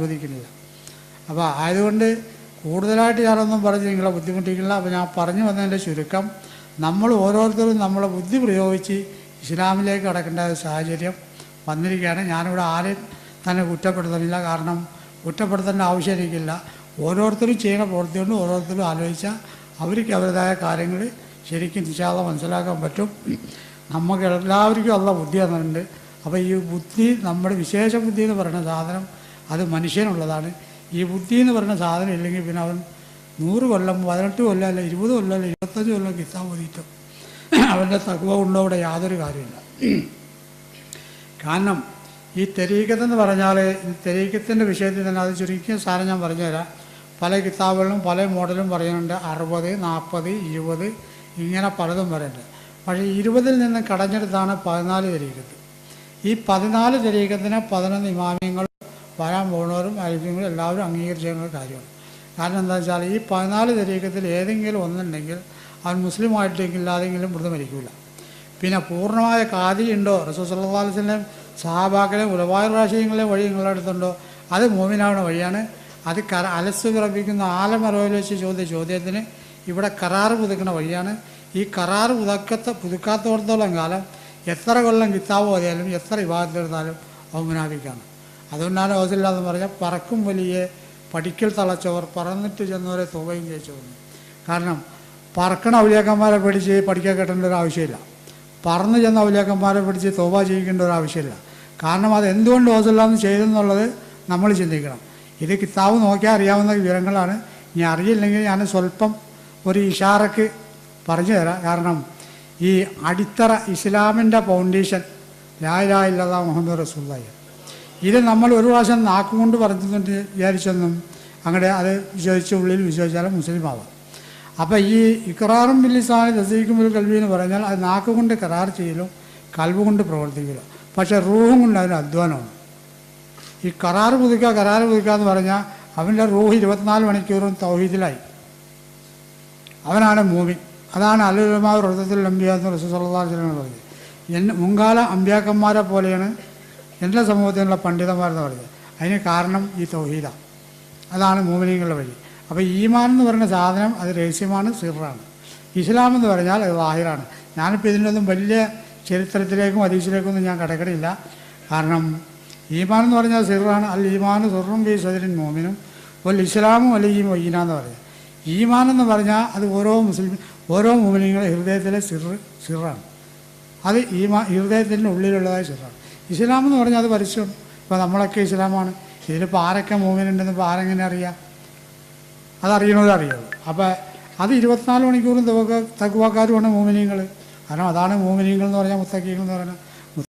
അനുവദിക്കുന്നില്ല അപ്പോൾ ആയതുകൊണ്ട് കൂടുതലായിട്ട് ഞാനൊന്നും പറഞ്ഞ് നിങ്ങളെ ബുദ്ധിമുട്ടിക്കില്ല അപ്പോൾ ഞാൻ പറഞ്ഞു വന്നതിൻ്റെ ചുരുക്കം നമ്മൾ ഓരോരുത്തരും നമ്മളെ ബുദ്ധി പ്രയോഗിച്ച് ഇസ്ലാമിലേക്ക് കടക്കേണ്ട ഒരു സാഹചര്യം വന്നിരിക്കുകയാണ് ഞാനിവിടെ ആരെയും തന്നെ കുറ്റപ്പെടുത്തുന്നില്ല കാരണം കുറ്റപ്പെടുത്തേണ്ട ആവശ്യം എനിക്കില്ല ഓരോരുത്തരും ചെയ്യുന്ന പ്രവൃത്തി കൊണ്ട് ഓരോരുത്തരും ആലോചിച്ചാൽ അവർക്ക് അവരുടേതായ കാര്യങ്ങൾ ശരിക്കും നിശാദ മനസ്സിലാക്കാൻ പറ്റും നമുക്ക് എല്ലാവർക്കും ഉള്ള ബുദ്ധി തന്നിട്ടുണ്ട് അപ്പോൾ ഈ ബുദ്ധി നമ്മുടെ വിശേഷ ബുദ്ധി എന്ന് പറയുന്ന സാധനം അത് മനുഷ്യനുള്ളതാണ് ഈ ബുദ്ധി എന്ന് പറയുന്ന സാധനം ഇല്ലെങ്കിൽ പിന്നെ അവൻ നൂറ് കൊല്ലം പതിനെട്ട് കൊല്ലം അല്ല ഇരുപത് കൊല്ലം അല്ല ഇരുപത്തഞ്ച് കൊല്ലം കിത്താൻ ഓതിയിട്ടും അവൻ്റെ തക്കുവ ഉണ്ടോ അവിടെ യാതൊരു കാര്യമില്ല കാരണം ഈ തെരീക്കത്തെന്ന് പറഞ്ഞാൽ തെരീക്കത്തിൻ്റെ വിഷയത്തിൽ തന്നെ അത് ചുരുക്കിയ സാധനം ഞാൻ പറഞ്ഞുതരാം പല കിതാബുകളിലും പല മോഡലും പറയുന്നുണ്ട് അറുപത് നാൽപ്പത് ഇരുപത് ഇങ്ങനെ പലതും പറയുന്നുണ്ട് പക്ഷേ ഇരുപതിൽ നിന്ന് കടഞ്ഞെടുത്താണ് പതിനാല് തെരീക്കത്ത് ഈ പതിനാല് തെരീക്കത്തിന് പതിനൊന്ന് ഇമാമിയങ്ങളും വരാൻ പോകുന്നവരും അരിഫ്യങ്ങളും എല്ലാവരും അംഗീകരിച്ചിരുന്ന ഒരു കാര്യമാണ് കാരണം എന്താ വെച്ചാൽ ഈ പതിനാല് തെരീക്കത്തിൽ ഏതെങ്കിലും ഒന്നുണ്ടെങ്കിൽ അവൻ മുസ്ലിം ആയിട്ടെങ്കിൽ ഇല്ലാതെങ്കിലും മൃദു മരിക്കില്ല പിന്നെ പൂർണ്ണമായ കാതി ഉണ്ടോ റസൂൽ സല്ലല്ലാഹു അലൈഹി വസല്ലം സഹാബാക്കളെ ഉലവായ റാഷിയങ്ങളെ വഴി നിങ്ങളുടെ അടുത്തുണ്ടോ അത് മോമിനാവുന്ന വഴിയാണ് അത് കര അലസ് പിറപ്പിക്കുന്ന ആലമറവിൽ വെച്ച് ചോദ്യ ചോദ്യത്തിന് ഇവിടെ കരാറ് പുതുക്കുന്ന വഴിയാണ് ഈ കരാറ് പുതുക്കത്ത പുതുക്കാത്തോടത്തോളം കാലം എത്ര കൊല്ലം കിതാബ് ഓതിയാലും എത്ര വിവാഹത്തെടുത്താലും അവൻ മുനാഫിക്കാണ് അതുകൊണ്ടാണ് ഓസില്ല എന്ന് പറഞ്ഞാൽ പറക്കും വലിയ പഠിക്കൽ തളച്ചവർ പറന്നിട്ട് ചെന്നവരെ തുകയും ജയിച്ചു കാരണം പറക്കണ ഔലിയാക്കന്മാരെ പിടിച്ച് പഠിക്കാൻ കെട്ടേണ്ട ഒരു ആവശ്യമില്ല പറന്ന് ചെന്ന ഔലിയാക്കന്മാരെ പിടിച്ച് തോബ ചെയ്യിക്കേണ്ട ഒരു ആവശ്യമില്ല കാരണം അത് എന്തുകൊണ്ട് ഓസല്ലാന്ന് ചെയ്തെന്നുള്ളത് നമ്മൾ ചിന്തിക്കണം ഇത് കിതാബ് നോക്കിയാൽ അറിയാവുന്ന വിവരങ്ങളാണ് ഇനി അറിയില്ലെങ്കിൽ ഞാൻ സ്വല്പം ഒരു ഇഷാറക്ക് പറഞ്ഞു തരാം കാരണം ഈ അടിത്തറ ഇസ്ലാമിൻ്റെ ഫൗണ്ടേഷൻ ലായിലായില്ലാ മുഹമ്മദ് റസൂല്ലായി ഇത് നമ്മൾ ഒരു പ്രാവശ്യം നാക്കുകൊണ്ട് പറഞ്ഞിട്ടുണ്ട് വിചാരിച്ചൊന്നും അങ്ങനെ അത് വിശ്വസിച്ച ഉള്ളിൽ വിശ്വസിച്ചാലും മുസ്ലിം ആവാം അപ്പോൾ ഈ ഇക്രാറും ബില്ലിസാന് രസീക്കും ഒരു കൽവി എന്ന് പറഞ്ഞാൽ അത് നാക്ക് കൊണ്ട് കരാർ ചെയ്യലും കൽവ് കൊണ്ട് പ്രവർത്തിക്കലും പക്ഷേ റൂഹും കൊണ്ട് അതിന് അധ്വാനമാണ് ഈ കരാറ് പുതുക്കുക കരാറ് പുതുക്കുക എന്ന് പറഞ്ഞാൽ അവൻ്റെ റൂഹ് ഇരുപത്തിനാല് മണിക്കൂറും തൗഹീദിലായി അവനാണ് മൂമിൻ അതാണ് അലുലമാവ് വൃത്തത്തിൽ അമ്പിയ എന്ന് റസൂസല്ലാസ്ലം പറഞ്ഞത് എന്നെ മുൻകാല അമ്പ്യാക്കന്മാരെ പോലെയാണ് എൻ്റെ സമൂഹത്തിലുള്ള പണ്ഡിതന്മാരെന്ന് പറയുന്നത് അതിന് കാരണം ഈ തൗഹീദ അതാണ് മൂമിനിങ്ങളുടെ വഴി അപ്പോൾ ഈമാൻ എന്ന് പറയുന്ന സാധനം അത് രഹസ്യമാണ് സിറാണ് ഇസ്ലാം എന്ന് പറഞ്ഞാൽ അത് വാഹിറാണ് ഞാനിപ്പോൾ ഇതിൻ്റെ ഒന്നും വലിയ ചരിത്രത്തിലേക്കും ഹദീസിലേക്കൊന്നും ഞാൻ കിടക്കണില്ല കാരണം ഈമാൻ എന്ന് പറഞ്ഞാൽ സിറാണ് അൽ ഈമാൻ സുറും ബി സദരിൻ മോമിനും ഒൽ ഇസ്ലാമും അല്ല ഈ മൊയ്യന എന്ന് പറയുന്നത് ഈമാൻ എന്ന് പറഞ്ഞാൽ അത് ഓരോ മുസ്ലിം ഓരോ മോമിനിങ്ങളുടെ ഹൃദയത്തിലെ സിർ സിറാണ് അത് ഈമാ ഹൃദയത്തിൻ്റെ ഉള്ളിലുള്ളതായ സിറാണ് ഇസ്ലാം എന്ന് പറഞ്ഞാൽ അത് പരസ്യം ഇപ്പോൾ നമ്മളൊക്കെ ഇസ്ലാമാണ് ഇതിലിപ്പോൾ ആരൊക്കെ മൂമിനുണ്ടെന്ന് ഇപ്പോൾ ആരെങ്ങനെ അറിയാം അതറിയണത് അറിയുള്ളൂ അപ്പോൾ അത് ഇരുപത്തിനാല് മണിക്കൂറും തവക്ക തക്കുവാക്കാരുമാണ് മോമിനിയങ്ങൾ കാരണം അതാണ് മോമിനിയങ്ങൾ എന്ന് പറഞ്ഞാൽ മുത്തക്കീങ്ങൾ എന്ന് പറഞ്ഞാൽ